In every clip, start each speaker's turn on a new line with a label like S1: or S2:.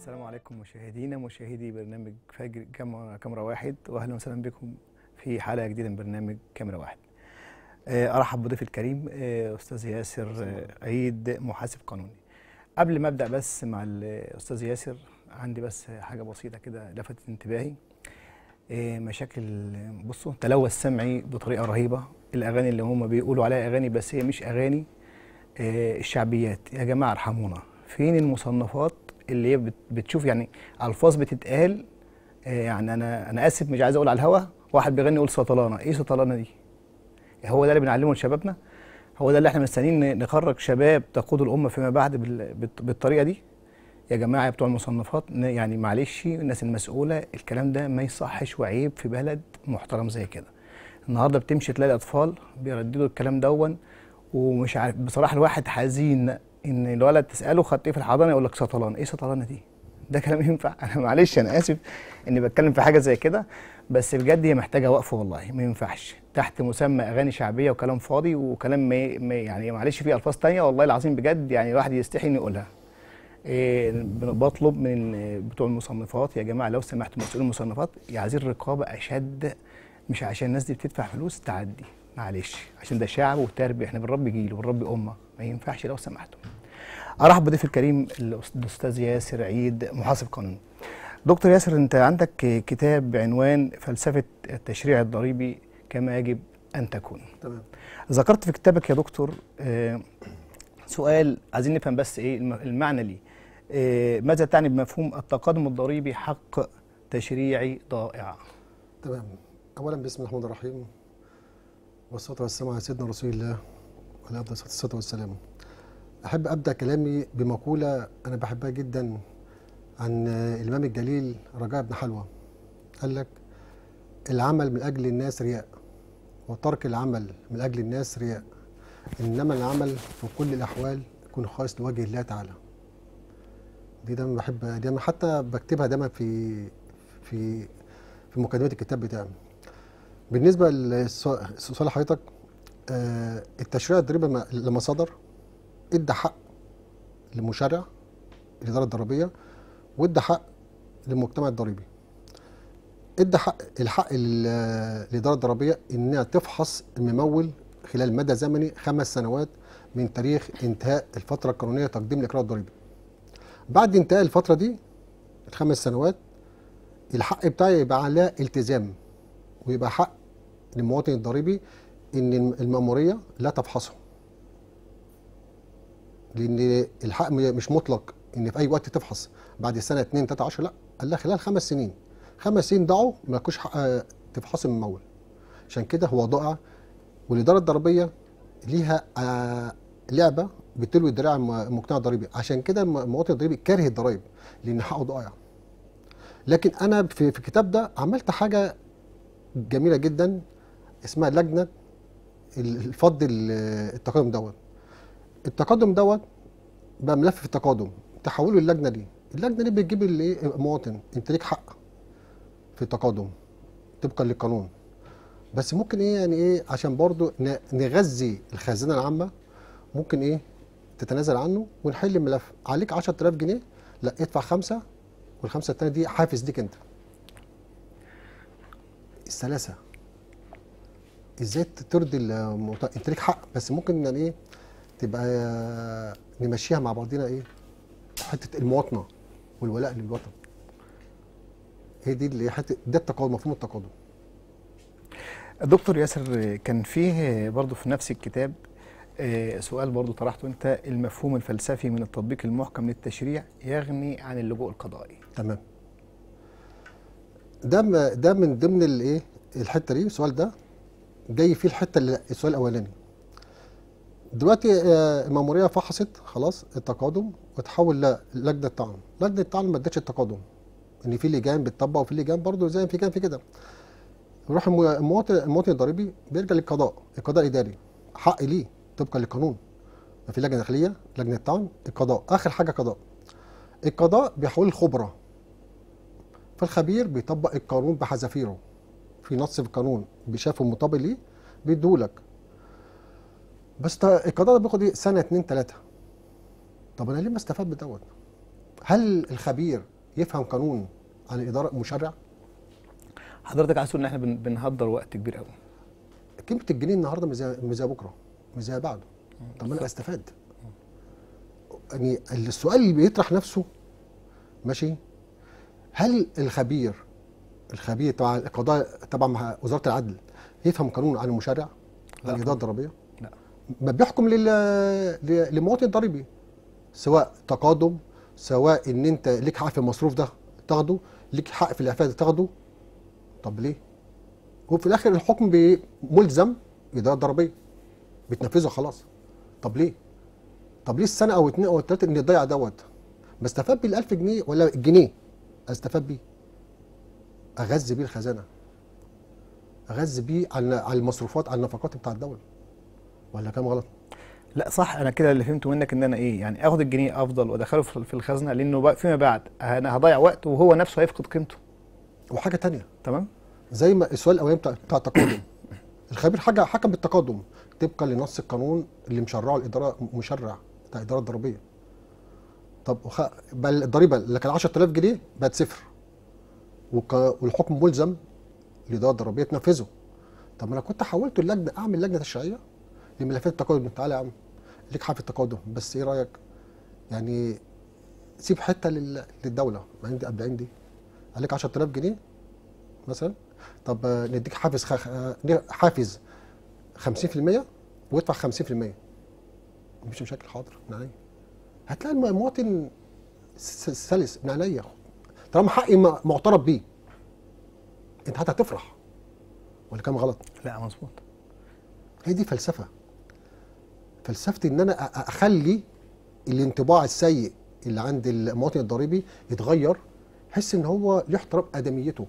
S1: السلام عليكم مشاهدينا مشاهدي برنامج فجر كاميرا كاميرا واحد واهلا وسهلا بكم في حلقه جديده من برنامج كاميرا واحد. آه، ارحب بضيفي الكريم آه، استاذ ياسر آه، عيد محاسب قانوني. قبل ما ابدا بس مع الاستاذ ياسر عندي بس حاجه بسيطه كده لفتت انتباهي. آه، مشاكل بصوا تلوث سمعي بطريقه رهيبه الاغاني اللي هم بيقولوا عليها اغاني بس هي مش اغاني آه، الشعبيات يا جماعه ارحمونا فين المصنفات اللي هي بت- بتشوف يعني الفاظ بتتقال آه، يعني انا انا اسف مش عايز اقول على الهوا واحد بيغني يقول سطلانه ايه سطلانه دي هو ده اللي بنعلمه لشبابنا هو ده اللي احنا مستنيين ن- نخرج شباب تقود الامه فيما بعد بال- بالط- بالطريقه دي يا جماعه يا بتوع المصنفات ن- يعني معلش الناس المسؤوله الكلام ده ما يصحش وعيب في بلد محترم زي كده النهارده بتمشي تلاقي اطفال بيرددوا الكلام دون ومش عارف بصراحه الواحد حزين ان الولد تساله خدت ايه في الحضانه يقول لك سطلان ايه سطلانه دي ده كلام ينفع انا معلش انا اسف اني بتكلم في حاجه زي كده بس بجد هي محتاجه وقفه والله ما ينفعش تحت مسمى اغاني شعبيه وكلام فاضي وكلام ما ما- يعني معلش فيه الفاظ تانية والله العظيم بجد يعني الواحد يستحي انه يقولها إيه بطلب من بتوع المصنفات يا جماعه لو سمحتوا مسؤول المصنفات عايزين رقابه اشد مش عشان الناس دي بتدفع فلوس تعدي معلش عشان ده شعب وتربيه احنا بنربي جيل وبنربي امه ما ينفعش لو سمحتوا ارحب بضيف الكريم الاستاذ ياسر عيد محاسب قانوني دكتور ياسر انت عندك كتاب بعنوان فلسفه التشريع الضريبي كما يجب ان تكون
S2: تمام
S1: ذكرت في كتابك يا دكتور آه، سؤال عايزين نفهم بس ايه الم- المعنى ليه آه، ماذا تعني بمفهوم التقدم الضريبي حق تشريعي ضائع
S2: تمام اولا بسم الله الرحمن الرحيم والصلاه والسلام على سيدنا رسول الله وعلى افضل الصلاه والسلام احب ابدا كلامي بمقوله انا بحبها جدا عن الامام الجليل رجاء بن حلوى قال لك العمل من اجل الناس رياء وترك العمل من اجل الناس رياء انما العمل في كل الاحوال يكون خالص لوجه الله تعالى دي دايما بحب دايما حتى بكتبها دايما في في في مقدمه الكتاب بتاعي بالنسبه لسؤال حضرتك آه، التشريع الضريبي لما- لما صدر ادى حق للمشرع الاداره الضريبيه وادى حق للمجتمع الضريبي ادى حق الحق لل- للاداره الضريبيه انها تفحص الممول خلال مدى زمني خمس سنوات من تاريخ انتهاء الفتره القانونيه لتقديم الاقرار الضريبي بعد انتهاء الفتره دي الخمس سنوات الحق بتاعي يبقى عليه التزام ويبقى حق للمواطن الضريبي ان المأمورية لا تفحصه لان الحق م- مش مطلق ان في اي وقت تفحص بعد سنه 2 3 10 لا قال لها خلال خمس سنين خمس سنين ضاعوا ما لكوش حق آه، تفحص الممول عشان كده هو ضائع والاداره الضريبيه ليها آه، لعبه بتلوي دراع الم- المجتمع الضريبي عشان كده الم- المواطن الضريبي كاره الضرايب لان حقه ضائع لكن انا في في الكتاب ده عملت حاجه جميله جدا اسمها لجنه الفض ال- التقدم دوت التقدم دوت بقى ملف في التقادم تحوله اللجنه دي اللجنه دي بتجيب الايه المواطن انت ليك حق في التقادم طبقا للقانون بس ممكن ايه يعني ايه عشان برضو ن- نغذي الخزانه العامه ممكن ايه تتنازل عنه ونحل الملف عليك 10000 جنيه لا ادفع خمسه والخمسه التانيه دي حافز ليك انت السلاسه ازاي ترضي المواطن انت ليك حق بس ممكن يعني ايه تبقى نمشيها مع بعضنا ايه حته المواطنه والولاء للوطن هي دي اللي حته ده التقادم مفهوم التقادم
S1: دكتور ياسر كان فيه برضه في نفس الكتاب آه، سؤال برضه طرحته انت المفهوم الفلسفي من التطبيق المحكم للتشريع يغني عن اللجوء القضائي
S2: تمام ده م- ده من ضمن الايه الحته دي السؤال ده جاي فيه الحته اللي السؤال الاولاني دلوقتي آه، المأمورية فحصت خلاص التقادم وتحول للجنة الطعن لجنة الطعن ما ادتش التقادم ان في لجان بتطبق وفي لجان برضه زي في كان في كده يروح الم- المواطن المواطن الضريبي بيرجع للقضاء القضاء الاداري حق ليه طبقا للقانون في لجنه داخليه لجنه طعن القضاء اخر حاجه قضاء القضاء بيحول الخبره فالخبير بيطبق القانون بحذافيره في نص في القانون بيشافه مطابق ليه بيديهولك بس تا- القضاء ده بياخد ايه سنه اتنين تلاته طب انا ليه ما استفاد بدوت هل الخبير يفهم قانون عن الاداره مشرع
S1: حضرتك عايز تقول ان احنا بن- بنهدر وقت كبير قوي
S2: قيمه الجنيه النهارده مش زي مش زي بكره مش زي بعده طب انا استفاد يعني السؤال اللي بيطرح نفسه ماشي هل الخبير الخبير تبع القضاء تبع مع وزاره العدل يفهم قانون عن المشرع
S1: لا
S2: عن الاداره الضريبيه
S1: لا
S2: ما بيحكم لل... ل- للمواطن الضريبي سواء تقادم سواء ان انت ليك حق في المصروف ده تاخده ليك حق في الاعفاء ده تاخده طب ليه وفي الاخر الحكم بي- ملزم اداره ضريبيه بتنفذه خلاص طب ليه طب ليه السنه او اتنين او التلاته ان يضيع دوت ما استفاد بيه ال 1000 جنيه ولا الجنيه استفاد بيه اغذي بيه الخزانه اغذي بيه على على المصروفات على النفقات بتاع الدوله ولا كام غلط
S1: لا صح انا كده اللي فهمته منك ان انا ايه يعني اخد الجنيه افضل وادخله في في الخزنه لانه بقى فيما بعد انا هضيع وقت وهو نفسه هيفقد قيمته
S2: وحاجه تانية
S1: تمام
S2: زي ما السؤال الاولاني بتاع بتاع التقادم الخبير حاجه حكم بالتقادم طبقا لنص القانون اللي مشرعه الاداره مشرع بتاع الاداره الضريبيه طب وخ... بل الضريبه اللي كان 10000 جنيه بقت صفر وك... والحكم ملزم الاداره الضريبيه تنفذه طب ما انا كنت حولته اللجنه اعمل لجنه تشريعيه لملفات التقادم تعالى يا عم ليك حق في التقادم بس ايه رايك يعني سيب حته لل... للدوله ما عندي قبل عندي عليك 10000 جنيه مثلا طب آه، نديك حافز خ... آه، حافز 50% وادفع 50% مش مشاكل حاضر من عينيا هتلاقي الم- المواطن س- سلس من عينيا طالما حقي م- معترف بيه انت حتى هتفرح ولا كلام غلط
S1: لا مظبوط
S2: هي دي فلسفه فلسفتي ان انا أ- أ- اخلي الانطباع السيء اللي عند المواطن الضريبي يتغير يحس ان هو يحترم ادميته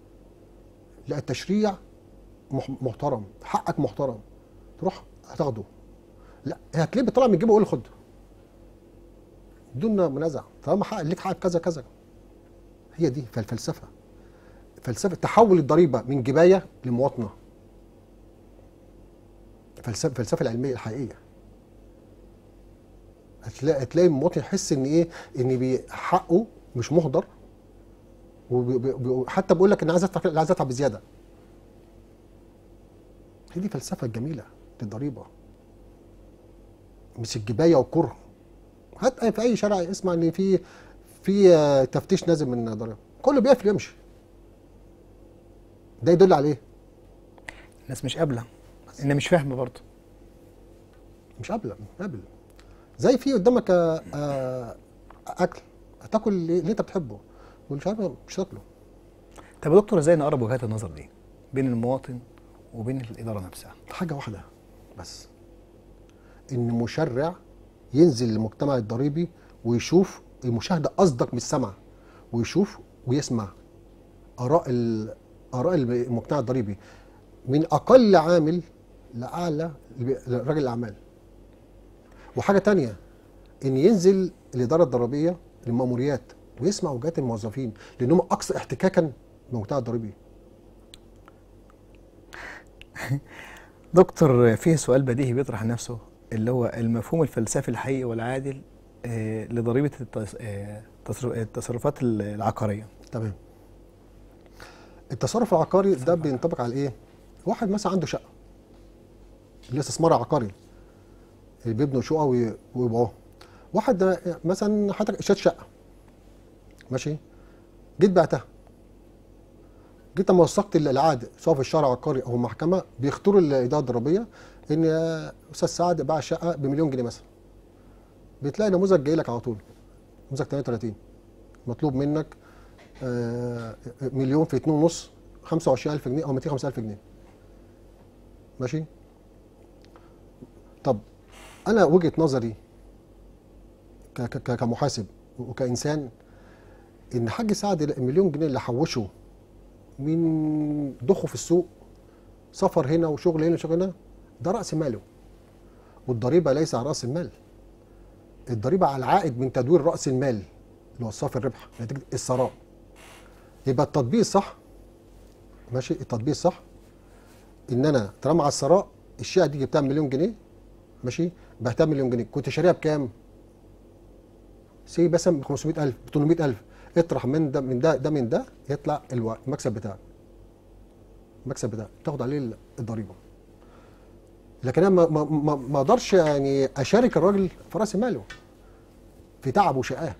S2: لا التشريع مح- محترم حقك محترم تروح هتاخده لا هتلاقيه بيطلع من جيبه يقول خد بدون منازع طالما حق ليك حق كذا كذا هي دي فالفلسفه فلسفه تحول الضريبه من جبايه لمواطنه فلسفه الفلسفه العلميه الحقيقيه هتلاقي هتلاقي المواطن يحس ان ايه ان بي- حقه مش مهدر وحتى بيقول لك انا عايز ادفع عايز ادفع بزياده هي دي الفلسفه الجميله للضريبه مش الجبايه والكره حتى في اي شارع اسمع ان في في آه، تفتيش نازل من ضريبه كله بيقفل يمشي ده يدل على ايه؟
S1: الناس مش قابله ان مش فاهمه برضه
S2: مش قابله قابل زي في قدامك آه، آه، اكل هتاكل اللي اللي انت بتحبه والمش عارف مش هتاكله
S1: طب يا دكتور ازاي نقرب وجهات النظر دي بين المواطن وبين الاداره نفسها
S2: حاجه واحده بس ان مشرع ينزل للمجتمع الضريبي ويشوف المشاهده اصدق من السمع ويشوف ويسمع اراء ال- اراء المجتمع الضريبي من اقل عامل لاعلى راجل الاعمال وحاجه تانية ان ينزل الاداره الضريبيه للماموريات ويسمع وجهات الموظفين لانهم اكثر احتكاكا بالمجتمع الضريبي
S1: دكتور فيه سؤال بديهي بيطرح نفسه اللي هو المفهوم الفلسفي الحقيقي والعادل آه، لضريبه التص- آه، تصر- التصرفات العقاريه
S2: تمام التصرف العقاري ده بينطبق على ايه واحد مثلا عنده شقه الاستثمار العقاري اللي بيبنوا شقه وي- ويبيعوها واحد ده مثلا حضرتك اشتريت شقه ماشي جيت بعتها جيت لما وثقت العقد سواء في الشارع العقاري او المحكمه بيختاروا الاداره الضريبيه ان يا استاذ سعد باع شقه بمليون جنيه مثلا بتلاقي نموذج جاي لك على طول نموذج 38 مطلوب منك آه، مليون في اتنين ونص 25000 جنيه او 250000 جنيه ماشي طب انا وجهه نظري ك- ك- ك- كمحاسب وكانسان ان حاج سعد المليون جنيه اللي حوشه من ضخه في السوق سفر هنا وشغل هنا وشغل هنا ده راس ماله والضريبه ليس على راس المال الضريبه على العائد من تدوير راس المال اللي هو صافي الربح نتيجه الثراء يبقى التطبيق الصح ماشي التطبيق الصح ان انا طالما على الثراء الشقه دي جبتها مليون جنيه ماشي بعتها مليون جنيه كنت شاريها بكام؟ سي مثلا ب 500000 ب 800000 اطرح من ده من ده ده من ده يطلع الو- المكسب بتاعك المكسب بتاعك تاخد عليه الضريبه لكن انا ما ما ما- ما اقدرش يعني اشارك الراجل في راس ماله في تعبه وشقاه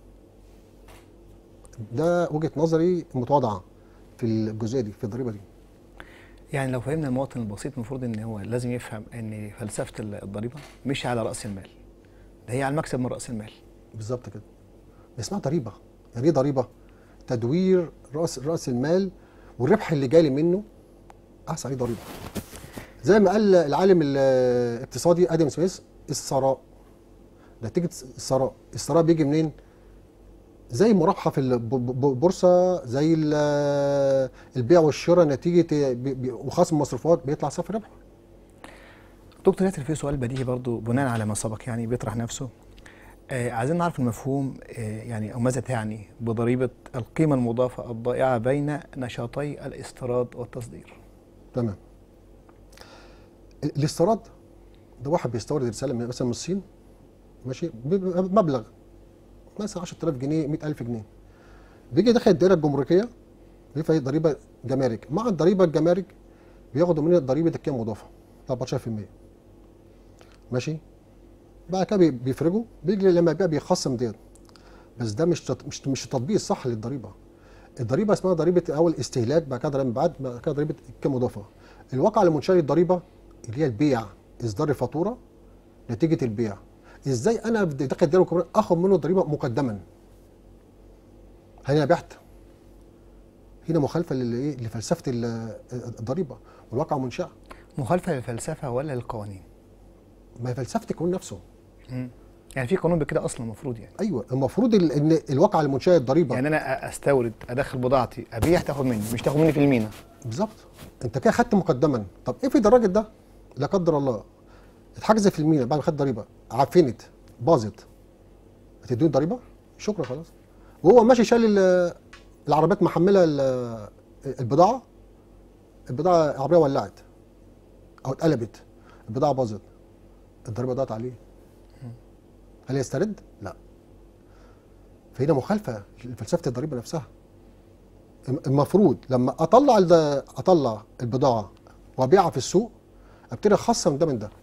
S2: ده وجهه نظري المتواضعه في الجزئيه دي في الضريبه دي
S1: يعني لو فهمنا المواطن البسيط المفروض ان هو لازم يفهم ان فلسفه الضريبه مش على راس المال ده هي على المكسب من راس المال
S2: بالظبط كده اسمها ضريبه يعني ايه ضريبه تدوير راس راس المال والربح اللي جالي منه احسن عليه ضريبه زي ما قال العالم الاقتصادي ادم سميث الثراء نتيجه الثراء الثراء بيجي منين زي مرابحه في البورصه زي ال- البيع والشراء نتيجه بي- بي- وخصم المصروفات بيطلع صافي ربح
S1: دكتور ياسر في سؤال بديهي برضو بناء على ما سبق يعني بيطرح نفسه آه عايزين نعرف المفهوم آه يعني او ماذا تعني بضريبه القيمه المضافه الضائعه بين نشاطي الاستيراد والتصدير
S2: تمام ال- الاستيراد ده واحد بيستورد رساله من مثلا من الصين ماشي بمبلغ مثلا 10000 جنيه 100000 جنيه بيجي داخل الدائره الجمركيه بيدفع ضريبه جمارك مع الضريبه الجمارك بياخدوا منها ضريبه القيمه المضافه 14% ماشي بعد كده بي- بيفرجوا بيجي لما يبيع بيخصم ديت بس ده مش تط- مش مش التطبيق الصح للضريبه الضريبه اسمها ضريبه اول استهلاك بعد كده ضريبه بعد بعد كده ضريبه القيمه المضافه الواقع اللي منشأ الضريبه اللي هي البيع اصدار الفاتوره نتيجه البيع ازاي انا داخل الدائره الجمركيه اخد منه ضريبه مقدما هنا بعت هنا مخالفه للايه لفلسفه ال- الضريبه والواقع منشأ
S1: مخالفه للفلسفه ولا للقوانين
S2: ما هي فلسفه القانون نفسه
S1: مم. يعني في قانون بكده اصلا المفروض يعني
S2: ايوه المفروض ال- ان الواقع اللي منشأ الضريبه
S1: يعني انا أ- استورد ادخل بضاعتي ابيع تاخد مني مش تاخد مني في المينا
S2: بالظبط انت كده خدت مقدما طب افرض الراجل ده لا قدر الله اتحجز في المينا بعد ما خد ضريبه عفنت باظت هتدوني ضريبه شكرا خلاص وهو ماشي شال ال- العربيات محمله ال- البضاعه البضاعه العربيه ولعت او اتقلبت البضاعه باظت الضريبه ضاعت عليه هل يسترد؟ لا فهنا مخالفه لفلسفه الضريبه نفسها المفروض لما اطلع الد- اطلع البضاعه وابيعها في السوق ابتدي اخصم ده من ده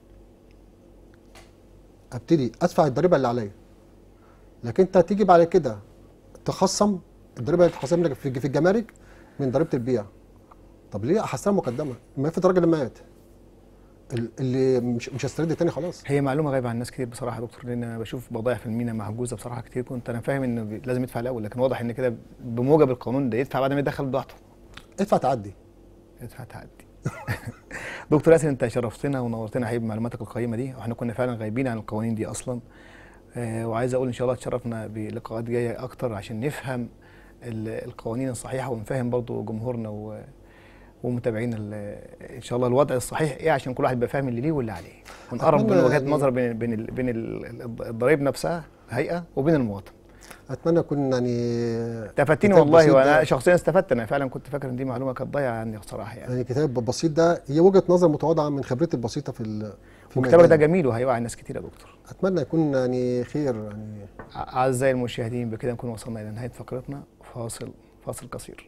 S2: ابتدي ادفع الضريبه اللي عليا لكن انت هتيجي بعد كده تخصم الضريبه اللي تخصم لك في في الجمارك من ضريبه البيع طب ليه احسنها مقدمه ما افرض الراجل مات ال- اللي مش مش هسترد تاني خلاص
S1: هي معلومه غايبه عن الناس كتير بصراحه يا دكتور لان انا بشوف بضايع في المينا محجوزه بصراحه كتير كنت انا فاهم انه بي- لازم يدفع الاول لكن واضح ان كده بموجب القانون ده يدفع بعد ما يدخل بضاعته
S2: ادفع تعدي
S1: يدفع تعدي دكتور ياسر انت شرفتنا ونورتنا حبيبي بمعلوماتك القيمه دي واحنا كنا فعلا غايبين عن القوانين دي اصلا آه وعايز اقول ان شاء الله تشرفنا بلقاءات جايه اكتر عشان نفهم ال- القوانين الصحيحه ونفهم برضو جمهورنا و ومتابعين ال- ان شاء الله الوضع الصحيح ايه عشان كل واحد يبقى فاهم اللي ليه واللي عليه ونقرب من
S2: أتمنى
S1: وجهات
S2: يعني-
S1: نظر بين بين ال- بين ال- ال- الضرائب نفسها هيئه وبين المواطن
S2: اتمنى اكون يعني
S1: انت فدتني
S2: كتاب
S1: والله
S2: بسيط
S1: وانا
S2: ده-
S1: شخصيا استفدت انا فعلا كنت فاكر ان دي معلومه كانت ضايعه عني بصراحه يعني
S2: يعني كتاب بسيط ده هي وجهه نظر متواضعه من خبرتي البسيطه في ال- في
S1: وكتابك ده
S2: مجالي.
S1: جميل وهيوعي ناس كتير يا دكتور
S2: اتمنى يكون يعني خير يعني
S1: أعزائي المشاهدين بكده نكون وصلنا إلى نهاية فقرتنا فاصل فاصل قصير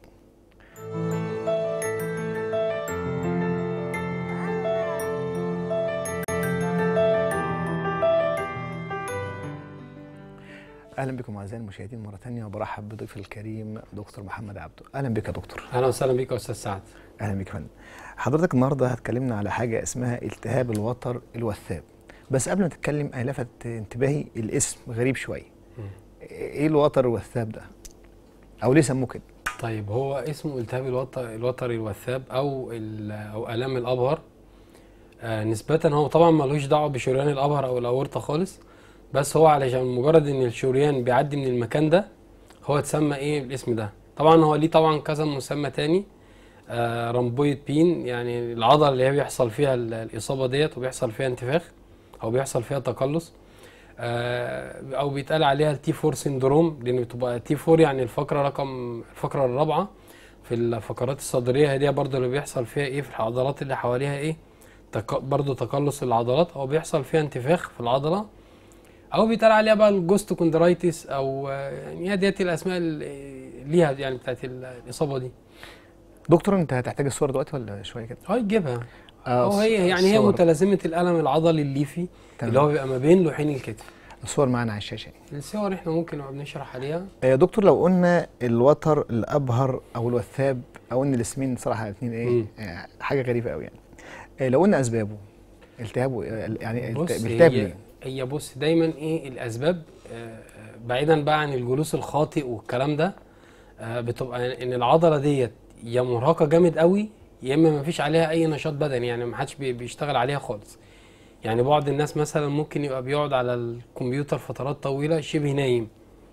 S1: أهلا بكم أعزائي المشاهدين مرة ثانية وبرحب بضيفي الكريم دكتور محمد عبده أهلا بك يا دكتور
S3: اهلا وسهلا بيك يا استاذ سعد
S1: أهلا بك يا فندم حضرتك النهاردة هتكلمنا على حاجة اسمها التهاب الوتر الوثاب بس قبل ما تتكلم أنا لفت انتباهي الاسم غريب شوية إيه الوتر الوثاب ده؟ أو ليه سموه كده؟
S3: طيب هو اسمه التهاب الوتر الوتري الوثاب او ال- او الام الابهر آه نسبة هو طبعا ملوش دعوه بشريان الابهر او الاورطه خالص بس هو علشان مجرد ان الشريان بيعدي من المكان ده هو اتسمى ايه بالاسم ده طبعا هو ليه طبعا كذا مسمى تاني آه رامبويد بين يعني العضله اللي هي بيحصل فيها ال- الاصابه ديت وبيحصل فيها انتفاخ او بيحصل فيها تقلص آه، او بيتقال عليها التي 4 سيندروم لان بتبقى تي 4 يعني الفقره رقم الفقره الرابعه في الفقرات الصدريه هي برضو اللي بيحصل فيها ايه في العضلات اللي حواليها ايه تك... برضو تقلص العضلات او بيحصل فيها انتفاخ في العضله او بيتقال عليها بقى الجوست كوندرايتس او آه، يعني هي ديت الاسماء اللي ليها يعني بتاعت ال- الاصابه دي
S1: دكتور انت هتحتاج الصور دلوقتي ولا شويه كده
S3: اه يجيبها
S1: آه،
S3: اه هي يعني هي
S1: الصور-
S3: متلازمه الالم العضلي الليفي
S1: تمام.
S3: اللي هو بيبقى ما بين لوحين الكتف
S1: الصور معانا على الشاشه
S3: الصور احنا ممكن نبقى بنشرح عليها
S1: آه، دكتور لو قلنا الوتر الابهر او الوثاب او ان الاسمين صراحه الاثنين ايه
S3: مم.
S1: آه، حاجه غريبه قوي يعني آه، لو قلنا اسبابه التهابه آه، يعني
S3: بص
S1: الت- بيلتهب
S3: هي
S1: ليه
S3: هي بص دايما ايه الاسباب آه، آه، بعيدا بقى عن الجلوس الخاطئ والكلام ده آه، بتبقى ان العضله ديت يا مرهقه جامد قوي يا اما ما فيش عليها اي نشاط بدني يعني ما حدش بي- بيشتغل عليها خالص يعني بعض الناس مثلا ممكن يبقى بيقعد على الكمبيوتر فترات طويله شبه نايم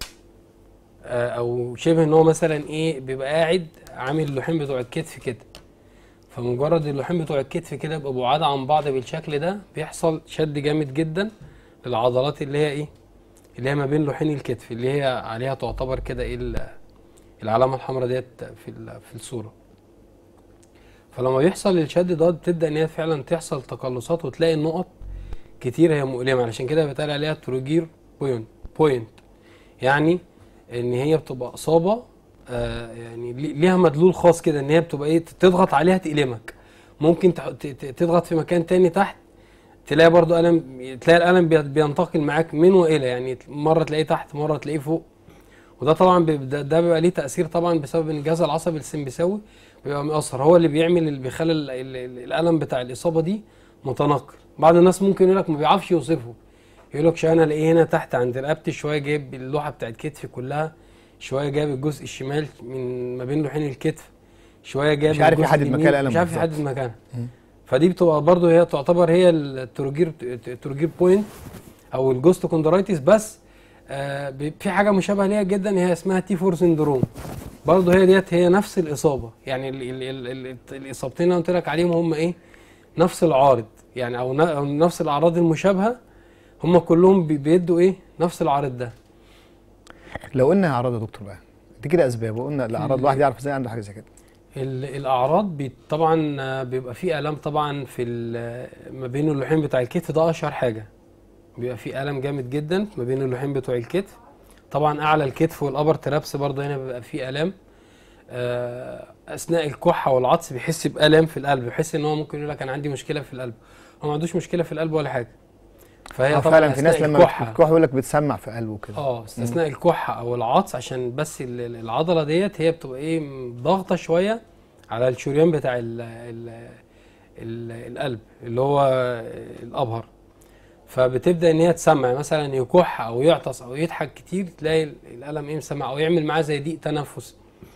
S3: آه، او شبه ان هو مثلا ايه بيبقى قاعد عامل اللوحين بتوع الكتف كده فمجرد اللوحين بتوع الكتف كده يبقوا بعاد عن بعض بالشكل ده بيحصل شد جامد جدا للعضلات اللي هي ايه اللي هي ما بين لوحين الكتف اللي هي عليها تعتبر كده ايه ال- العلامه الحمراء ديت في ال- في الصوره فلما بيحصل الشد ده بتبدا ان هي فعلا تحصل تقلصات وتلاقي النقط كتير هي مؤلمه علشان كده بيتقال عليها تروجير بوينت بوينت يعني ان هي بتبقى اصابه آه يعني لي- ليها مدلول خاص كده ان هي بتبقى ايه تضغط عليها تألمك ممكن تح- ت- ت- تضغط في مكان تاني تحت تلاقي برضو ألم تلاقي الألم بي- بينتقل معاك من وإلى يعني مرة تلاقيه تحت مرة تلاقيه فوق وده طبعا بي- ده, ده بيبقى ليه تأثير طبعا بسبب ان الجهاز العصبي السمبثاوي بيبقى مأثر هو اللي بيعمل اللي بيخلي ال- ال- ال- الألم بتاع الإصابة دي متنقل بعض الناس ممكن يقول لك ما بيعرفش يوصفه يقول لك شويه انا الاقيه هنا تحت عند رقبتي شويه جايب اللوحه بتاعت كتفي كلها شويه جايب الجزء الشمال من ما بين لوحين الكتف شويه جايب
S1: مش عارف
S3: الجزء
S1: يحدد
S3: اليمين،
S1: مكان الألم
S3: مش عارف
S1: بالظبط.
S3: يحدد مكانها
S1: مم.
S3: فدي بتبقى برضه هي تعتبر هي التروجير التروجير بوينت او الجوست كوندرايتس بس آه بي- في حاجه مشابهه ليها جدا هي اسمها تي 4 سندروم برضه هي ديت هي نفس الاصابه يعني ال ال ال ال الاصابتين اللي أنا قلت لك عليهم هم ايه نفس العارض يعني او ن- أو نفس الاعراض المشابهه هم كلهم بي- بيدوا ايه نفس العارض ده
S1: لو قلنا اعراض يا دكتور بقى دي كده اسباب وقلنا الاعراض
S3: ال-
S1: الواحد يعرف ازاي عنده حاجه زي كده
S3: ال- الاعراض بي طبعا آه، بيبقى فيه الام طبعا في ال- ما بين اللوحين بتاع الكتف ده اشهر حاجه بيبقى فيه الم جامد جدا ما بين اللوحين بتوع الكتف طبعا اعلى الكتف والابر ترابس برضه هنا بيبقى فيه الام آه، اثناء الكحه والعطس بيحس بالام في القلب بيحس ان هو ممكن يقول لك انا عندي مشكله في القلب هو ما عندوش مشكله في القلب ولا حاجه فهي
S1: آه،
S3: طبعا
S1: فعلا في ناس
S3: أثناء
S1: لما
S3: الكحة-
S1: بتكح يقول لك بتسمع في قلبه كده
S3: اه استثناء الكحه او العطس عشان بس ال- ال- العضله ديت هي بتبقى ايه م- ضاغطه شويه على الشريان بتاع ال ال ال القلب اللي هو الابهر فبتبدا ان هي تسمع مثلا يكح او يعطس او يضحك كتير تلاقي ال- الالم ايه مسمع او يعمل معاه زي ضيق تنفس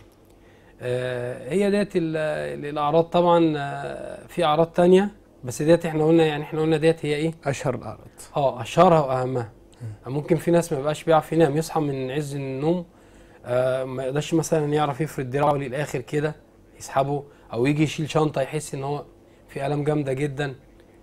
S3: آه، هي ديت ال- ال- الاعراض طبعا آه، في اعراض تانية بس ديت احنا قلنا يعني احنا قلنا ديت هي ايه
S1: اشهر الاعراض
S3: اه اشهرها واهمها ممكن في ناس ما يبقاش بيعرف ينام يصحى من عز النوم آه ما يقدرش مثلا يعرف يفرد دراعه للاخر كده يسحبه او يجي يشيل شنطه يحس ان هو في الم جامده جدا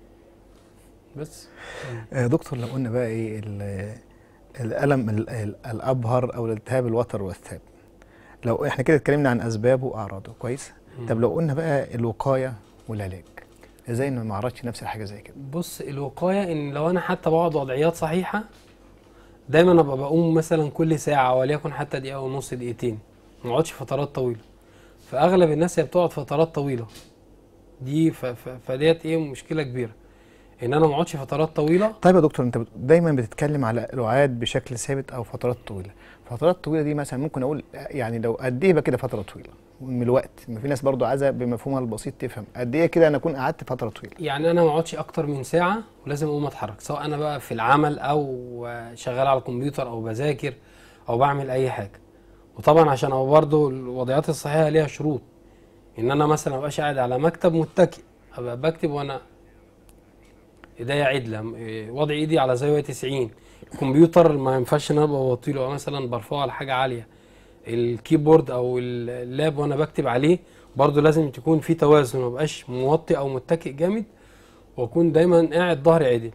S3: بس
S1: آه، دكتور لو قلنا بقى ايه ال- الالم ال- ال- الابهر او الالتهاب الوتر والثاب لو احنا كده اتكلمنا عن اسبابه واعراضه كويس طب لو قلنا بقى الوقايه والعلاج ازاي انه ما اعرضش نفسي لحاجه زي كده
S3: بص الوقايه ان لو انا حتى بقعد وضعيات صحيحه دايما ابقى بقوم مثلا كل ساعه وليكن حتى دقيقه ونص دقيقتين ما اقعدش فترات طويله فاغلب الناس هي بتقعد فترات طويله دي ف- ف- فديت ايه مشكله كبيره ان انا ما اقعدش فترات طويله
S1: طيب يا دكتور انت بت- دايما بتتكلم على الوعاد بشكل ثابت او فترات طويله فترات طويله دي مثلا ممكن اقول يعني لو قد ايه بقى كده فتره طويله من الوقت ما في ناس برضو عايزه بمفهومها البسيط تفهم قد ايه كده انا اكون قعدت فتره طويله
S3: يعني انا ما اقعدش اكتر من ساعه ولازم اقوم اتحرك سواء انا بقى في العمل او شغال على الكمبيوتر او بذاكر او بعمل اي حاجه وطبعا عشان ابقى برضه الوضعيات الصحيه ليها شروط ان انا مثلا ما ابقاش قاعد على مكتب متكئ ابقى بكتب وانا ايديا عدله م- إيه، وضع ايدي على زاويه 90 الكمبيوتر ما ينفعش ان انا ابقى بطيله او مثلا برفعه على حاجه عاليه الكيبورد او اللاب وانا بكتب عليه برضه لازم تكون في توازن ما بقاش موطي او متكئ جامد واكون دايما قاعد ظهري عدل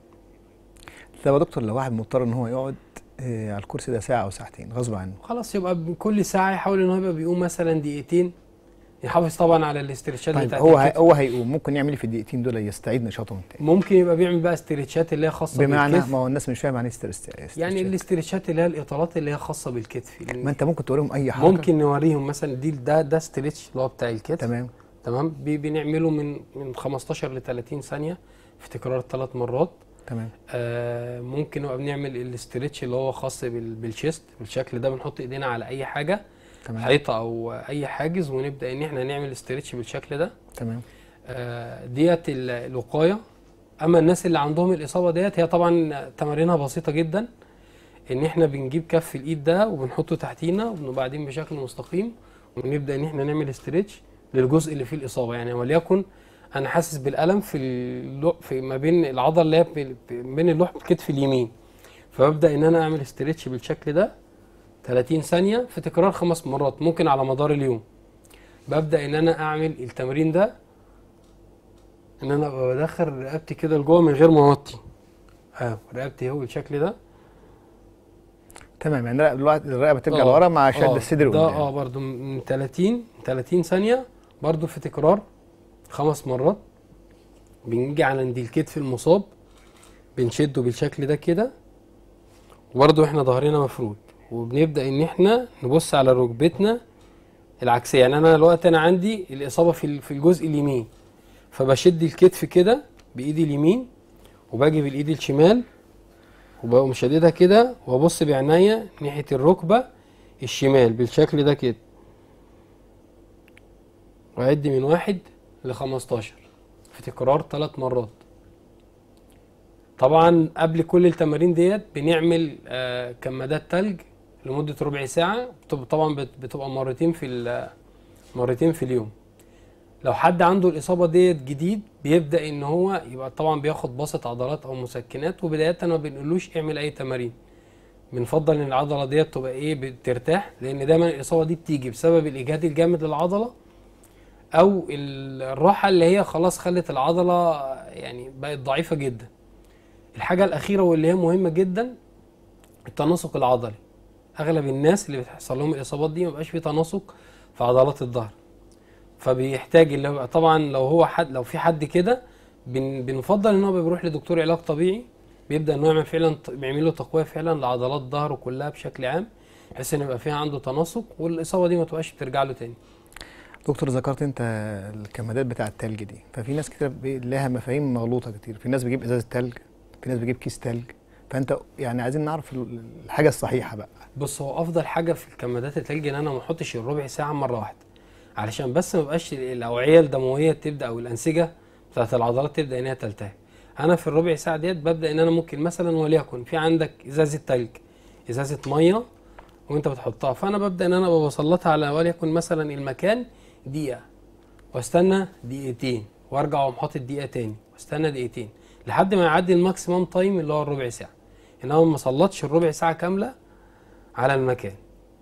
S1: طب يا دكتور لو واحد مضطر ان هو يقعد آه، على الكرسي ده ساعه او ساعتين غصب عنه
S3: خلاص يبقى كل ساعه يحاول ان هو يبقى بيقوم مثلا دقيقتين يحافظ طبعا على الاسترتشات
S1: طيب
S3: بتاعت
S1: هو هي
S3: الكتف.
S1: هو هيقوم ممكن يعمل ايه في الدقيقتين دول يستعيد نشاطه من تاني
S3: ممكن يبقى بيعمل بقى استرتشات اللي هي خاصه
S1: بمعنى
S3: بالكتف
S1: ما هو الناس مش فاهمه يعني ايه استرس-
S3: يعني
S1: استرتشات.
S3: الاسترتشات اللي هي الاطالات اللي هي خاصه بالكتف لأن
S1: ما انت ممكن تقول لهم اي حركه
S3: ممكن نوريهم مثلا دي ده ده استرتش اللي هو بتاع الكتف
S1: تمام
S3: تمام بي- بنعمله من من 15 ل 30 ثانيه في تكرار ثلاث مرات
S1: تمام
S3: آه ممكن نبقى بنعمل الاسترتش اللي هو خاص بال- بالشيست بالشكل ده بنحط ايدينا على اي حاجه
S1: تمام
S3: حيطه او اي حاجز ونبدا ان احنا نعمل استرتش بالشكل ده
S1: تمام
S3: آه ديت ال- الوقايه اما الناس اللي عندهم الاصابه ديت هي طبعا تمارينها بسيطه جدا ان احنا بنجيب كف الايد ده وبنحطه تحتينا وبعدين بشكل مستقيم ونبدا ان احنا نعمل استرتش للجزء اللي فيه الاصابه يعني وليكن انا حاسس بالالم في اللو في ما بين العضله اللي هي في- في- بين اللوح الكتف اليمين فببدا ان انا اعمل استرتش بالشكل ده 30 ثانيه في تكرار خمس مرات ممكن على مدار اليوم ببدا ان انا اعمل التمرين ده ان انا ابقى بدخل رقبتي كده لجوه من غير ما اوطي اه رقبتي هو بالشكل ده
S1: تمام يعني الرقبة- الوقت- الرقبه ترجع
S3: آه،
S1: لورا مع شد
S3: آه،
S1: الصدر
S3: ده
S1: قدام
S3: اه برضو من 30 30 ثانيه برضو في تكرار خمس مرات بنيجي على عند الكتف المصاب بنشده بالشكل ده كده وبرضو احنا ظهرنا مفرود وبنبدا ان احنا نبص على ركبتنا العكسيه يعني انا دلوقتي انا عندي الاصابه في ال- في الجزء اليمين فبشد الكتف كده بايدي اليمين وباجي بالايد الشمال وبقوم شاددها كده وابص بعناية ناحيه الركبه الشمال بالشكل ده كده وأعد من واحد ل 15 في تكرار ثلاث مرات طبعا قبل كل التمارين ديت بنعمل آه كمادات تلج لمدة ربع ساعة بتبقى طبعا بت- بتبقى مرتين في ال- مرتين في اليوم لو حد عنده الإصابة ديت جديد بيبدأ إن هو يبقى طبعا بياخد باسط عضلات أو مسكنات وبداية ما بنقولوش اعمل أي تمارين بنفضل ان العضله ديت تبقى ايه بترتاح لان دايما الاصابه دي بتيجي بسبب الاجهاد الجامد للعضله او ال- الراحه اللي هي خلاص خلت العضله يعني بقت ضعيفه جدا الحاجه الاخيره واللي هي مهمه جدا التناسق العضلي اغلب الناس اللي بتحصل لهم الاصابات دي مبقاش في تناسق في عضلات الظهر فبيحتاج اللي هو طبعا لو هو حد لو في حد كده بن بنفضل ان هو بيروح لدكتور علاج طبيعي بيبدا ان هو يعمل فعلا بيعمل له تقويه فعلا لعضلات ظهره كلها بشكل عام بحيث ان يبقى فيها عنده تناسق والاصابه دي ما تبقاش بترجع له تاني
S1: دكتور ذكرت انت الكمادات بتاع التلج دي ففي ناس كتير بي- لها مفاهيم مغلوطه كتير في ناس بيجيب ازازه تلج في ناس بيجيب كيس تلج فانت يعني عايزين نعرف ال- الحاجه الصحيحه بقى
S3: بص هو افضل حاجه في الكمادات التلج ان انا ما احطش الربع ساعه مره واحده علشان بس ما يبقاش الاوعيه الدمويه تبدا او الانسجه بتاعت العضلات تبدا ان هي تلتهب انا في الربع ساعه ديت ببدا ان انا ممكن مثلا وليكن في عندك ازازه تلج ازازه ميه وانت بتحطها فانا ببدا ان انا بسلطها على وليكن مثلا المكان دقيقه واستنى دقيقتين وارجع واقوم حاطط دقيقه تاني واستنى دقيقتين لحد ما يعدي الماكسيمم تايم اللي هو الربع ساعه انما ما سلطش الربع ساعه كامله على المكان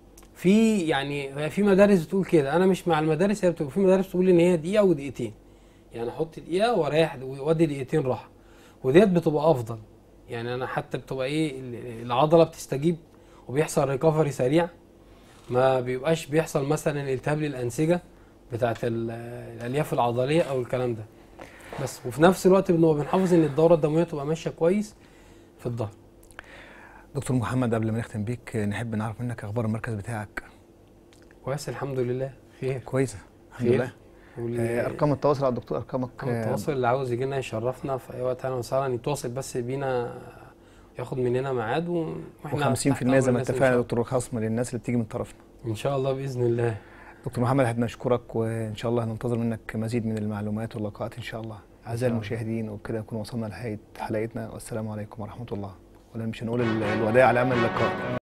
S3: في يعني في مدارس بتقول كده انا مش مع المدارس هي بتقول في مدارس بتقول ان هي دقيقه ودقيقتين يعني احط دقيقه واريح وادي دقيقتين راحه وديت بتبقى افضل يعني انا حتى بتبقى ايه ال- العضله بتستجيب وبيحصل ريكفري سريع ما بيبقاش بيحصل مثلا التهاب للانسجه بتاعت ال- الالياف العضليه او الكلام ده بس وفي نفس الوقت بنبقى بنحافظ ان الدوره الدمويه تبقى ماشيه كويس في الظهر
S1: دكتور محمد قبل ما نختم بيك نحب نعرف منك اخبار المركز بتاعك
S3: كويس الحمد لله خير
S1: كويسه الحمد
S3: خير.
S1: لله
S3: واللي-
S1: آه، ارقام التواصل على الدكتور ارقامك
S3: رقم
S1: آه،
S3: التواصل اللي عاوز يجي لنا يشرفنا في اي وقت اهلا وسهلا يتواصل بس بينا ياخد مننا ميعاد و- واحنا
S1: و50%
S3: تحت
S1: زي
S3: أمر
S1: ما
S3: الناس إن
S1: اتفقنا
S3: شاء
S1: يا
S3: الله.
S1: دكتور خصم للناس اللي بتيجي من طرفنا
S3: ان شاء الله باذن الله
S1: دكتور محمد احنا بنشكرك وان شاء الله هننتظر منك مزيد من المعلومات واللقاءات ان شاء الله اعزائي
S3: شاء الله.
S1: المشاهدين وبكده نكون وصلنا لنهايه حلقتنا والسلام عليكم ورحمه الله ولا مش هنقول ال- الوداع على امل اللقاء